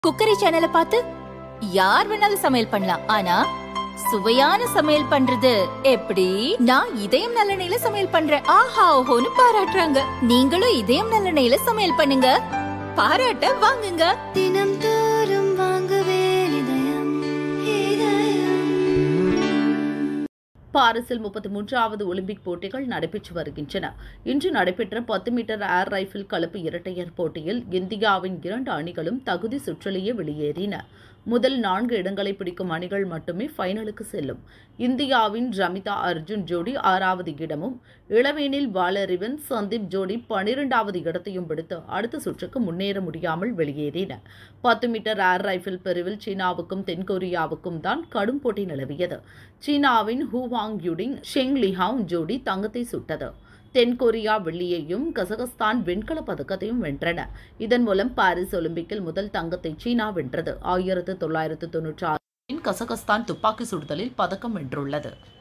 cookery சேனலை பார்த்து யார் வேணாலும் சமையல் பண்ணலாம் ஆனா சுவையான சமையல் பண்றது எப்படி நான் இதயம் நல்லெண்ணெயில சமையல் பண்றேன் ஆஹா ஓஹோன்னு பாராட்டுறாங்க நீங்களும் இதயம் நல்லெண்ணெயில சமையல் பண்ணுங்க பாராட்ட வாங்குங்க தினம் தோறும் வாங்குவே இதயம் இதயம் பாரிஸில் முப்பத்தி மூன்றாவது ஒலிம்பிக் போட்டிகள் நடைபெற்று வருகின்றன இன்று நடைபெற்ற பத்து மீட்டர் ஏர் ரைஃபிள் கலப்பு இரட்டையர் போட்டியில் இந்தியாவின் இரண்டு அணிகளும் தகுதி சுற்றிலேயே வெளியேறின முதல் நான்கு இடங்களை பிடிக்கும் அணிகள் மட்டுமே ஃபைனலுக்கு செல்லும் இந்தியாவின் ரமிதா அர்ஜுன் ஜோடி ஆறாவது இடமும் இளவேனில் வாலறிவன் சந்தீப் ஜோடி பனிரெண்டாவது இடத்தையும் பிடித்து அடுத்த சுற்றுக்கு முன்னேற முடியாமல் வெளியேறின பத்து மீட்டர் ஏர் ரைஃபிள் பிரிவில் சீனாவுக்கும் தென்கொரியாவுக்கும் தான் கடும் போட்டி நிலவியது சீனாவின் ஹூவாங் யுடிங் ஷெங் லிஹாங் ஜோடி தங்கத்தை சுட்டது தென்கொரியா வெள்ளியையும் கசகஸ்தான் வெண்கலப் பதக்கத்தையும் வென்றன இதன் மூலம் பாரிஸ் ஒலிம்பிக்கில் முதல் தங்கத்தை சீனா வென்றது ஆயிரத்து தொள்ளாயிரத்து தொன்னூற்றி ஆறில் கசகஸ்தான் துப்பாக்கி சுடுதலில் பதக்கம் வென்றுள்ளது